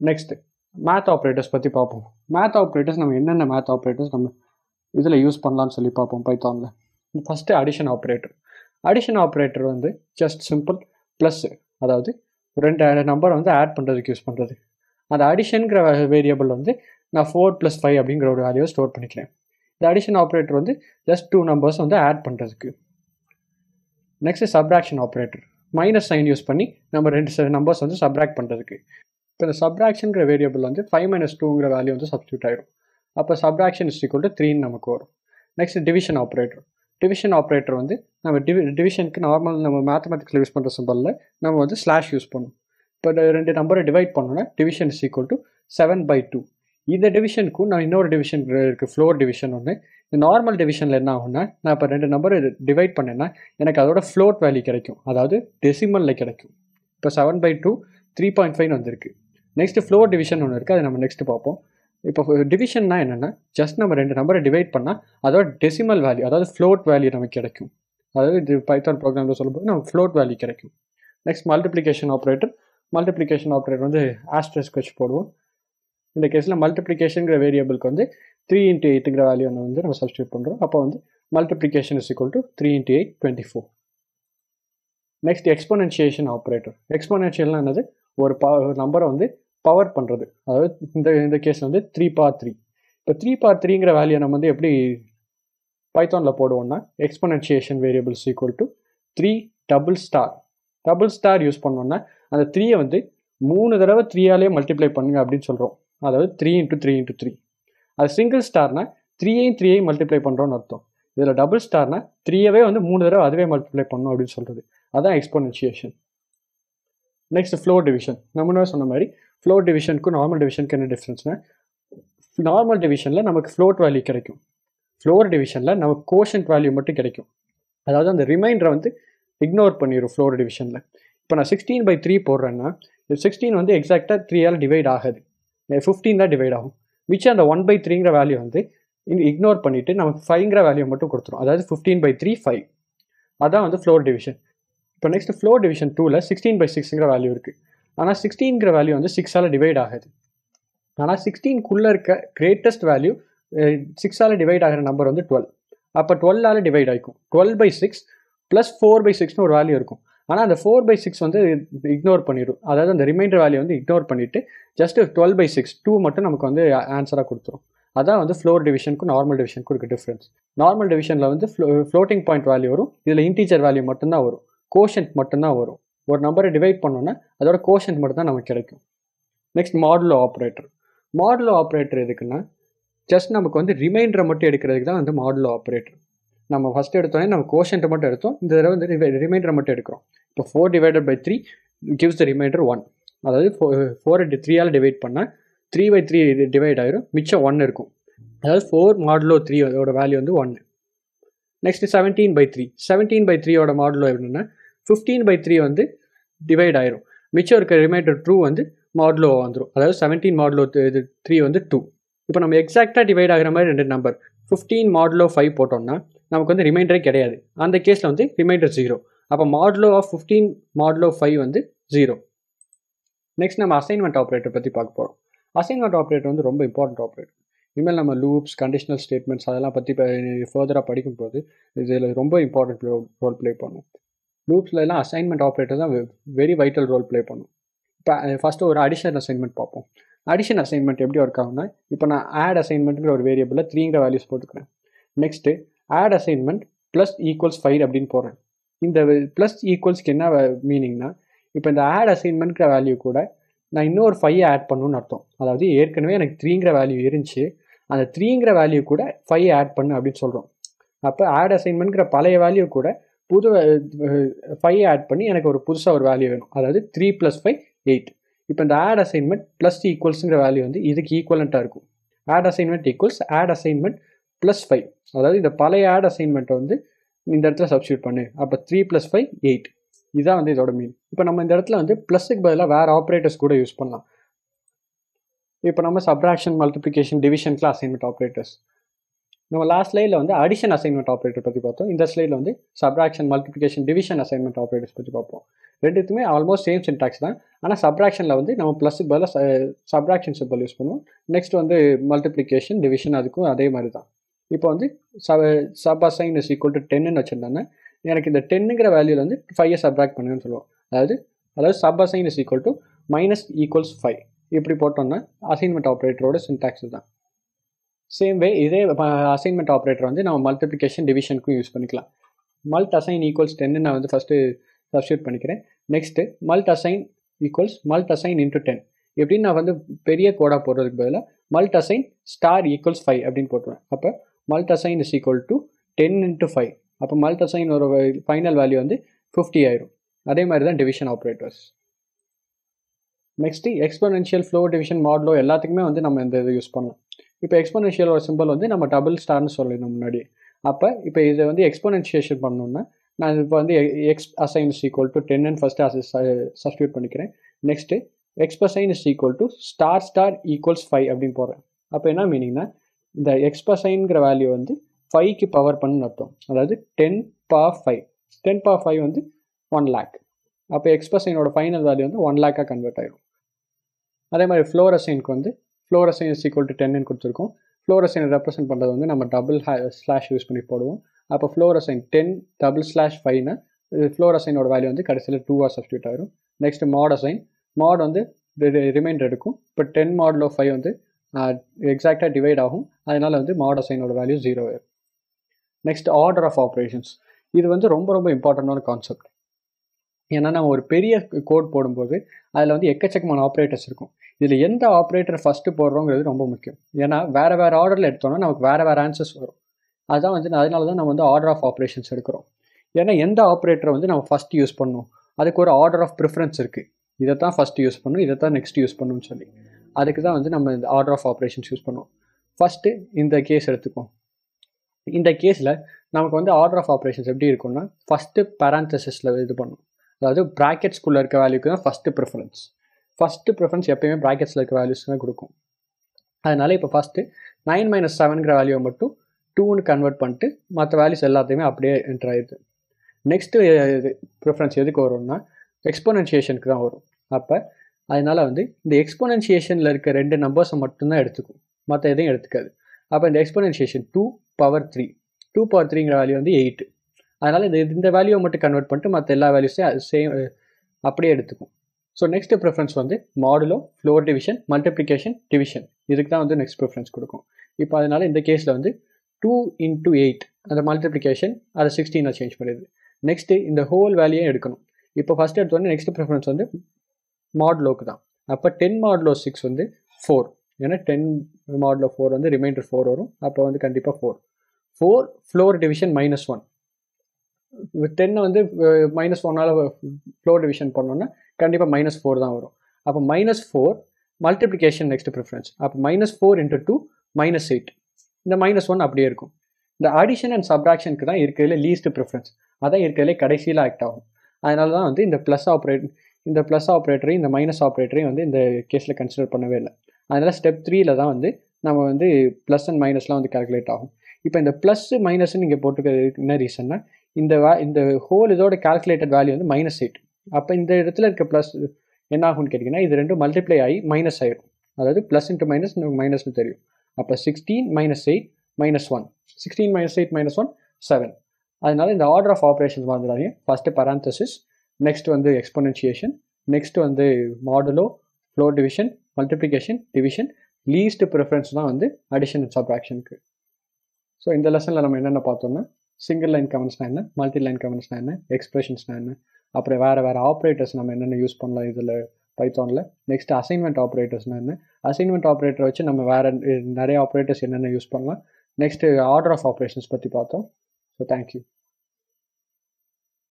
next math operators பற்றி பார்ப்போம் math operators நம்ம என்னென்ன மேத் ஆப்ரேட்டர்ஸ் நம்ம இதில் யூஸ் பண்ணலாம்னு சொல்லி பார்ப்போம் பைத்தானில் first addition operator addition operator வந்து ஜஸ்ட் சிம்பிள் ப்ளஸ் அதாவது ரெண்டு நம்பரை வந்து ஆட் பண்ணுறதுக்கு யூஸ் பண்ணுறது அந்த அடிஷனுங்கிற வேரியபிள் வந்து நான் ஃபோர் ப்ளஸ் ஃபைவ் அப்படிங்கிற ஒரு வேல்யூவை ஸ்டோர் பண்ணிக்கிறேன் இந்த அடிஷன் ஆப்ரேட்டர் வந்து ஜஸ்ட் டூ நம்பர்ஸ் வந்து ஆட் பண்ணுறதுக்கு next subtraction operator minus sign use பண்ணி நம்ம ரெண்டு நம்பர்ஸ் வந்து சப்ராக்ட் பண்ணுறதுக்கு இப்போ இந்த சப்ராக்ஷனுங்கிற வேரியபிள் வந்து ஃபைவ் மைனஸ் டூங்கிற வேல்யூ வந்து சப்ஸ்டியூட் ஆயிடும் அப்போ சப்ராக்ஷன் இஸ் ஈக்குவல் டு த்ரீன்னு நமக்கு வரும் next division operator division operator வந்து நம்ம டிவி டிவிஷனுக்கு நார்மல் நம்ம மேத்தமெட்டிக்ஸில் யூஸ் பண்ணுற சிம்பலில் நம்ம வந்து ஸ்லாஷ் யூஸ் பண்ணும் இப்போ ரெண்டு நம்பரை டிவைட் பண்ணோன்னா division is equal to seven by two இந்த டிவிஷனுக்கும் நான் இன்னொரு டிவிஷன் இருக்குது ஃப்ளோர் டிவிஷன் ஒன்று இந்த நார்மல் டிவிஷனில் என்ன ஆகும்னா நான் இப்போ ரெண்டு நம்பரை டிவைட் பண்ணேன்னா எனக்கு அதோட ஃப்ளோட் வேல்யூ கிடைக்கும் அதாவது டெசிமலில் கிடைக்கும் இப்போ seven by two three point five வந்திருக்கு நெக்ஸ்ட் ஃப்ளோர் டிவிஷன் ஒன்று இருக்குது அதை நம்ம நெக்ஸ்ட் பார்ப்போம் இப்போ டிவிஷன்னா என்னென்னா ஜஸ்ட் நம்ம ரெண்டு நம்பரை டிவைட் பண்ணால் அதோட டெசிமல் வேல்யூ அதாவது ஃப்ளோட் வேல்யூ நமக்கு கிடைக்கும் அதாவது இது பைத்தான் ப்ரோக்ராமில் சொல்லும்போது நமக்கு ஃப்ளோட் வேல்யூ கிடைக்கும் next multiplication operator multiplication operator வந்து ஆஸ்ட்ரஸ்க் வச்சு போடுவோம் இந்த கேஸில் மல்டிப்ளிகேஷனுங்கிற வேரியபிளுக்கு வந்து த்ரீ இன்ட்டு எயிட்டுங்கிற வேல்யூ வந்து நம்ம சப்ஸ்டியூட் பண்ணுறோம் அப்போ வந்து multiplication is equal to three into eight twenty four next exponentiation operator எக்ஸ்போனன்ஷியல்னா என்னது ஒரு ப நம்பரை வந்து பவர் பண்ணுறது அதாவது இந்த இந்த கேஸில் வந்து த்ரீ பார் த்ரீ இப்போ த்ரீ பார் த்ரீங்கிற வேல்யூ நம்ம வந்து எப்படி பைத்தானில் போடுவோம்னா exponentiation variables equal to three double star double star use பண்ணோன்னா அந்த த்ரீயை வந்து மூணு தடவை த்ரீயாலே மல்டிப்ளை பண்ணுங்க அப்படின்னு சொல்கிறோம் அதாவது three into three into three அது சிங்கிள் ஸ்டார்னா த்ரீயையும் த்ரீயையும் மல்டிப்ளை பண்ணுறோன்னு அர்த்தம் இதில் டபுள் ஸ்டார்னா த்ரீயவே வந்து மூணு தடவை அதுவே மல்டிப்ளை பண்ணும் அப்படின்னு சொல்கிறது அதான் எக்ஸ்போனன்ஷியேஷன் நெக்ஸ்ட் ஃப்ளோர் டிவிஷன் நம்ம சொன்ன மாதிரி ஃப்ளோர் டிவிஷனுக்கும் நார்மல் டிவிஷனுக்கு என்ன டிஃப்ரென்ஸ்னா நார்மல் டிவிஷனில் நமக்கு ஃப்ளோட் வேல்யூ கிடைக்கும் ஃப்ளோர் டிவிஷனில் நமக்கு கோஷன்ட் வேல்யூ மட்டும் கிடைக்கும் அதாவது அந்த ரிமைண்டரை வந்து இக்னோர் பண்ணிடும் ஃப்ளோர் டிவிஷனில் இப்போ நான் சிக்ஸ்டீன் பை த்ரீ போடுறேன்னா சிக்ஸ்டீன் வந்து எக்ஸாக்டாக த்ரீயால் டிவைட் ஆகாது ஃபிஃப்டீன் தான் டிவைட் ஆகும் மிச்சம் அந்த ஒன் பை த்ரீங்கிற வேல்யூ வந்து இக்னோர் பண்ணிவிட்டு நமக்கு ஃபைவ்ங்கிற வேல்யூ மட்டும் கொடுத்துரும் அதாவது ஃபிஃப்டீன் பை த்ரீ ஃபைவ் அதான் வந்து ஃப்ளோர் டிவிஷன் இப்போ நெக்ஸ்ட் ஃப்ளோர் டிவிஷன் டூவில் சிக்ஸ்டீன் பை சிக்ஸுங்கிற வேல்யூ இருக்குது ஆனால் சிக்ஸ்டீன்கிற வேல்யூ வந்து சிக்ஸால் டிவைட் ஆகாது ஆனால் சிக்ஸ்டீன்குள்ளே இருக்க கிரேட்டஸ்ட் வேல்யூ சிக்ஸால் டிவைட் ஆகிற நம்பர் வந்து டுவெல் அப்போ டுவெல்லால் டிவைட் ஆகிக்கும் twelve by six plus four by சிக்ஸ்னு ஒரு வேல்யூ இருக்கும் ஆனால் அந்த ஃபோர் பை சிக்ஸ் வந்து இக்னோர் பண்ணிடும் அதாவது அந்த ரிமைண்டர் வேல்யூ வந்து இக்னோர் பண்ணிவிட்டு just twelve by six two மட்டும் நமக்கு வந்து ஆன்சராக கொடுத்துரும் அதான் வந்து ஃப்ளோர் டிவிஷனுக்கும் நார்மல் டிவிஷனுக்கும் இருக்க டிஃப்ரென்ஸ் நார்மல் டிவிஷனில் வந்து ஃப்ளோ ஃப்ளோட்டிங் பாயிண்ட் வேல்யூ வரும் இதில் இன்டீஜர் வேல்யூ மட்டும்தான் வரும் கோஷன்ட் மட்டும்தான் வரும் ஒரு நம்பரை டிவைட் பண்ணோன்னா அதோட கோஷன்ட் மட்டும் தான் நமக்கு கிடைக்கும் next modulo operator modulo operator எதுக்குன்னா ஜஸ்ட் நமக்கு வந்து ரிமைண்டரை மட்டும் எடுக்கிறதுக்கு தான் வந்து மாடுலோ ஆப்ரேட்டர் நம்ம ஃபஸ்ட்டு எடுத்தோடனே நம்ம கோஷன்ட்டை மட்டும் எடுத்தோம் இந்த தடவை வந்து ரிமைண்டரை மட்டும் எடுக்கிறோம் இப்போ four divided by three gives the remainder one அதாவது ஃபோ ஃபோர் இன்ட்டு த்ரீயால் டிவைட் பண்ணால் த்ரீ பை த்ரீ டிவைட் ஆயிரும் மிச்சம் ஒன் இருக்கும் அதாவது ஃபோர் மாடுலோ த்ரீ அதோட வேல்யூ வந்து ஒன்று next seventeen by three seventeen by த்ரீயோட மாடுலோ எப்படின்னா ஃபிஃப்டீன் பை த்ரீ வந்து டிவைட் ஆயிரும் மிச்சம் இருக்க ரிமைண்டர் டூ வந்து மாடுலோ வந்துடும் அதாவது செவன்டீன் மாடுலோ இது த்ரீ வந்து டூ இப்போ நம்ம எக்ஸாக்டாக டிவைட் ஆகிற மாதிரி ரெண்டு நம்பர் ஃபிஃப்டீன் மாடுலோ ஃபைவ் போட்டோம்னா நமக்கு வந்து ரிமைண்டரே கிடையாது அந்த கேஸில் வந்து ரிமைண்டர் ஜீரோ அப்போ modulo of fifteen modulo five வந்து ஜீரோ நெக்ஸ்ட் நம்ம அசைன்மெண்ட் ஆப்ரேட்டர் பற்றி பார்க்க போகிறோம் அசைன்மெண்ட் ஆப்ரேட்டர் வந்து ரொம்ப இம்பார்ட்டன்ட் ஆப்ரேட்டர் இனிமேல் நம்ம லூப்ஸ் கண்டிஷனல் ஸ்டேட்மெண்ட்ஸ் அதெல்லாம் பற்றி ஃபர்தராக படிக்கும்போது இதில் ரொம்ப இம்பார்ட்டன்ட் ரோல் ப்ளே பண்ணும் லூப்ஸில் எல்லாம் அசைன்மெண்ட் ஆப்ரேட்டர் தான் வெரி வைட்டல் ரோல் ப்ளே பண்ணும் இப்போ ஃபஸ்ட்டு ஒரு அடிஷன் அசைன்மெண்ட் பார்ப்போம் அடிஷன் அசைன்மெண்ட் எப்படி ஒர்க் ஆகும்னா இப்போ நான் ஆட் அசைன்மெண்ட்டுங்கிற ஒரு வேரியபிளில் த்ரீங்கிற வேல்யூஸ் போட்டுக்கிறேன் next add assignment plus equals five அப்படின்னு போடுறேன் இந்த ப்ளஸ் ஈக்குவல்ஸ்க்கு என்ன மீனிங்னா இப்போ இந்த ஆட் அசைன்மெண்ட்ங்கிற வேல்யூ கூட நான் இன்னொரு ஃபைவ் ஆட் பண்ணணும்னு அர்த்தம் அதாவது ஏற்கனவே எனக்கு த்ரீங்கிற வேல்யூ இருந்துச்சு அந்த த்ரீங்கிற வேல்யூ கூட ஃபைவ் ஆட் பண்ணு அப்படின்னு சொல்கிறோம் அப்போ ஆட் அசைன்மெண்ட்ங்கிற பழைய வேல்யூ கூட புது ஃபைவ் ஆட் பண்ணி எனக்கு ஒரு புதுசாக ஒரு வேல்யூ வேணும் அதாவது த்ரீ ப்ளஸ் ஃபைவ் எயிட் இப்போ இந்த ஆட் அசைன்மெண்ட் ப்ளஸ் ஈக்குவல்ஸுங்கிற வேல்யூ வந்து இதுக்கு ஈக்குவலண்ட்டாக இருக்கும் add assignment equals add assignment plus five அதாவது இந்த பழைய ஆட் அசைன்மெண்ட்டை வந்து இந்த இடத்துல சப்ஸ்டியூட் பண்ணு அப்போ த்ரீ ப்ளஸ் ஃபைவ் எயிட் இதுதான் வந்து இதோட மீன் இப்போ நம்ம இந்த இடத்துல வந்து ப்ளஸுக்கு பதிலாக வேறு ஆப்ரேட்டர்ஸ் கூட யூஸ் பண்ணலாம் இப்போ நம்ம சப்ராக்ஷன் மல்டிப்ளிகேஷன் டிவிஷன்ஸ்லாம் அசைன்மெண்ட் ஆப்ரேட்டர்ஸ் நம்ம லாஸ்ட் ஸ்லைடில் வந்து அடிஷன் அசைன்மெண்ட் ஆப்ரேட்டர் பற்றி பார்த்தோம் இந்த ஸ்லைடில் வந்து subtraction multiplication division assignment operators பற்றி பார்ப்போம் ரெண்டுத்துமே ஆல்மோஸ்ட் சேம் சின்டாக்ஸ் தான் ஆனால் சப்ராக்ஷனில் வந்து நம்ம ப்ளஸ் பதிலாக சப்ராக்ஷன் சிம்பிள் யூஸ் பண்ணுவோம் நெக்ஸ்ட் வந்து மல்டிப்ளிகேஷன் டிவிஷன் அதுக்கும் அதே மாதிரி தான் இப்போ வந்து sub sub assign is equal to டென்னு வச்சுருந்தாங்க எனக்கு இந்த டென்னுங்கிற வேல்யூவில் வந்து ஃபைவை சப்ராக்ட் பண்ணுன்னு சொல்லுவோம் அதாவது அதாவது sub assign is equal to minus equals five இப்படி போட்டோம்னா அசைன்மெண்ட் ஆப்ரேட்டரோட சின்டாக்ஸ் தான் சேம் வே இதே அசைன்மெண்ட் ஆப்ரேட்டர் வந்து நம்ம மல்டிப்ளிகேஷன் டிவிஷனுக்கும் யூஸ் பண்ணிக்கலாம் மல்ட் அசைன் ஈக்குவல்ஸ் டென்னு நான் வந்து ஃபஸ்ட்டு சப்ஸ்டியூட் பண்ணிக்கிறேன் next mult assign equals mult assign into ten எப்படின்னு நான் வந்து பெரிய கோடாக போடுறதுக்கு பதிலாக mult assign star equals five அப்படின்னு போட்டுருவேன் அப்போ mult assign is equal to ten into five அப்போ மல்ட் அசைன் ஒரு ஃபைனல் வேல்யூ வந்து ஃபிஃப்டி ஆயிரும் அதே மாதிரி தான் division operators next exponential floor division modulo எல்லாத்துக்குமே வந்து நம்ம இந்த இது யூஸ் பண்ணலாம் இப்போ எக்ஸ்போனென்ஷியலோட சிம்பிள் வந்து நம்ம டபுள் ஸ்டார்னு சொல்லியிருந்தோம் முன்னாடி அப்போ இப்போ இதை வந்து எக்ஸ்போனென்ஷியேஷன் பண்ணணும்னா நான் இப்போ வந்து x assign is equal to டென்னு ஃபஸ்ட்டு அசை சப்ஸ்டியூட் பண்ணிக்கிறேன் நெக்ஸ்ட்டு எக்ஸ் பசைன் is equal to star star equals five அப்படின்னு போடுறேன் அப்போ என்ன மீனிங்னா இந்த எக்ஸ் பசைன்கிற வேல்யூ வந்து ஃபைவ்க்கு பவர் பண்ணுன்னு அர்த்தம் அதாவது ten power five ten power five வந்து ஒன் லேக் அப்போ எக்ஸ் பசைனோட ஃபைனல் வேல்யூ வந்து ஒன் லேக்காக கன்வெர்ட் ஆயிடும் அதே மாதிரி ஃப்ளோரசைனுக்கு வந்து ஃப்ளோரசைன் இஸ் ஈக்குவல் டு டென்னு கொடுத்துருக்கோம் ஃப்ளோரசைனை ரெப்ரசென்ட் பண்ணுறது வந்து நம்ம டபுள் ஸ்லாஷ் யூஸ் பண்ணி போடுவோம் அப்போ ஃப்ளோரசைன் டென் டபுள் ஸ்லாஷ் ஃபைவ்னா ஃப்ளோரசைனோட வேல்யூ வந்து கடைசியில் டூவாக சப்ஸ்டியூட் ஆயிரும் நெக்ஸ்ட் மாடசைன் மாட் வந்து ரிமைண்டர் எடுக்கும் இப்போ டென் மாடல் ஆஃப் ஃபைவ் வந்து எக்ஸாக்டாக டிவைட் ஆகும் அதனால் வந்து மாடசைனோட வேல்யூ ஜீரோ ஆயிரும் நெக்ஸ்ட் ஆர்டர் ஆஃப் ஆப்ரேஷன்ஸ் இது வந்து ரொம்ப ரொம்ப இம்பார்ட்டண்டான கான்செப்ட் ஏன்னா நம்ம ஒரு பெரிய கோட் போடும்போது அதில் வந்து எக்கச்சக்கமான ஆப்ரேட்டர்ஸ் இருக்கும் இதில் எந்த ஆப்ரேட்டர் ஃபஸ்ட்டு போடுறோங்கிறது ரொம்ப முக்கியம் ஏன்னா வேறு வேறு ஆர்டரில் எடுத்தோம்னா நமக்கு வேறு வேறு ஆன்சர்ஸ் வரும் அதுதான் வந்து அதனால தான் நம்ம வந்து ஆர்டர் ஆஃப் ஆப்ரேஷன்ஸ் எடுக்கிறோம் ஏன்னா எந்த ஆப்ரேட்டரை வந்து நம்ம ஃபஸ்ட்டு யூஸ் பண்ணணும் அதுக்கு ஒரு ஆர்டர் ஆஃப் ப்ரிஃபரன்ஸ் இருக்குது இதை தான் ஃபஸ்ட்டு யூஸ் பண்ணணும் இதை தான் நெக்ஸ்ட் யூஸ் பண்ணணும்னு சொல்லி அதுக்கு தான் வந்து நம்ம இந்த ஆர்டர் ஆஃப் ஆப்ரேஷன்ஸ் யூஸ் பண்ணுவோம் ஃபஸ்ட்டு இந்த கேஸ் எடுத்துக்கோம் இந்த கேஸில் நமக்கு வந்து ஆர்டர் ஆஃப் ஆப்ரேஷன்ஸ் எப்படி இருக்கும்னா ஃபஸ்ட்டு பேராந்தசிஸில் இது பண்ணும் அதாவது ப்ராக்கெட்ஸ்குள்ளே இருக்க வேல்யூக்கு தான் ஃபஸ்ட்டு ப்ரிஃபரன்ஸ் ஃபஸ்ட்டு ப்ரிஃபரன்ஸ் எப்பயுமே ப்ராக்கெட்ஸில் இருக்க வேல்யூஸ் தான் கொடுக்கும் அதனால இப்போ ஃபஸ்ட்டு நைன் மைனஸ் செவன்கிற வேல்யூவை மட்டும் டூன்னு கன்வெர்ட் பண்ணிட்டு மற்ற வேல்யூஸ் எல்லாத்தையுமே அப்படியே என்டர் ஆயிடுது நெக்ஸ்ட்டு இது ப்ரிஃபரன்ஸ் எதுக்கு வரும்னா எக்ஸ்போனன்சியேஷனுக்கு தான் வரும் அப்போ அதனால் வந்து இந்த எக்ஸ்போனன்சியேஷனில் இருக்க ரெண்டு நம்பர்ஸை மட்டும்தான் எடுத்துக்கும் மற்ற எதையும் எடுத்துக்காது அப்போ இந்த exponentiation two power three two power த்ரீங்கிற வேல்யூ வந்து எயிட்டு அதனால் இந்த இந்த வேல்யூவை மட்டும் கன்வெர்ட் பண்ணிட்டு மற்ற எல்லா வேல்யூஸையும் சேம் அப்படியே எடுத்துக்கும் ஸோ நெக்ஸ்ட் ப்ரிஃபரன்ஸ் வந்து modulo floor division multiplication division இதுக்கு தான் வந்து நெக்ஸ்ட் ப்ரிஃபரன்ஸ் கொடுக்கும் இப்போ அதனால் இந்த கேஸில் வந்து டூ இன்டூ எயிட் அந்த மல்டிப்ளிகேஷன் அதை சிக்ஸ்டீனாக சேஞ்ச் பண்ணிடுது நெக்ஸ்ட்டு இந்த ஹோல் வேல்யூயே எடுக்கணும் இப்போ ஃபஸ்ட் எடுத்தோடனே நெக்ஸ்ட் ப்ரிஃபரன்ஸ் வந்து மாடுலோக்கு தான் அப்போ டென் மாடுலோ சிக்ஸ் வந்து ஃபோர் ஏன்னா டென் மாடுலோ ஃபோர் வந்து ரிமைண்டர் ஃபோர் வரும் அப்போ வந்து கண்டிப்பாக four four floor division minus one டென்னை வந்து மைனஸ் ஒன்னால் ஃப்ளோர் டிவிஷன் பண்ணோன்னா கண்டிப்பாக மைனஸ் ஃபோர் தான் வரும் அப்போ minus four multiplication next preference அப்போ minus four into two minus eight இந்த மைனஸ் ஒன் அப்படியே இருக்கும் இந்த அடிஷன் அண்ட் சப்ராக்ஷனுக்கு தான் இருக்கிறதுல லீஸ்ட் ப்ரிஃபரன்ஸ் அதான் இருக்கிறதுல கடைசியில் ஆக்ட் ஆகும் அதனால தான் வந்து இந்த ப்ளஸ் ஆப்ரேட் இந்த ப்ளஸ் ஆப்ரேட்டரையும் இந்த மைனஸ் ஆப்ரேட்டரையும் வந்து இந்த கேஸில் கன்சிடர் பண்ணவே இல்லை அதனால் ஸ்டெப் த்ரீல தான் வந்து நம்ம வந்து ப்ளஸ் அண்ட் மைனஸ்லாம் வந்து கால்குலேட் ஆகும் இப்போ இந்த ப்ளஸ் மைனஸ்ன்னு நீங்கள் போட்டுக்கிறதுக்கு என்ன ரீசன்னா இந்த வே இந்த ஹோல் இதோட கால்குலேட்டட் வேல்யூ வந்து மைனஸ் எயிட் அப்போ இந்த இடத்துல இருக்க ப்ளஸ் என்ன ஆகும்னு கேட்டிங்கன்னா இது ரெண்டும் மல்டிப்ளை ஆகி மைனஸ் ஆயிடும் அதாவது ப்ளஸ் இன்ட்டு மைனஸ் மைனஸ்னு தெரியும் அப்போ sixteen minus eight minus one sixteen minus eight minus one seven அதனால இந்த ஆர்டர் ஆஃப் ஆப்ரேஷன்ஸ் வந்துடாதீங்க ஃபஸ்ட்டு பராந்தசிஸ் நெக்ஸ்ட் வந்து எக்ஸ்பொனன்சியேஷன் நெக்ஸ்ட் வந்து modulo floor division multiplication division least preference தான் வந்து அடிஷன் அண்ட் சப்ராக்ஷனுக்கு ஸோ இந்த லெசனில் நம்ம என்னென்ன பார்த்தோம்னா சிங்கிள் லைன் கமெண்ட்ஸ்னா என்ன மல்டி லைன் கமெண்ட்ஸ்னா என்ன எக்ஸ்பிரஷன்ஸ்னா என்ன அப்புறம் வேறு வேறு ஆப்ரேட்டர்ஸ் நம்ம என்னென்ன யூஸ் பண்ணலாம் இதில் பைத்தானில் நெக்ஸ்ட் அசைன்மெண்ட் ஆப்ரேட்டர்ஸ்னா என்ன அசைன்மெண்ட் ஆப்ரேட்டர் வச்சு நம்ம வேறு நிறைய ஆப்ரேட்டர்ஸ் என்னென்ன யூஸ் பண்ணலாம் நெக்ஸ்ட் ஆர்டர் ஆஃப் ஆப்ரேஷன்ஸ் பற்றி பார்த்தோம் ஸோ தேங்க்யூ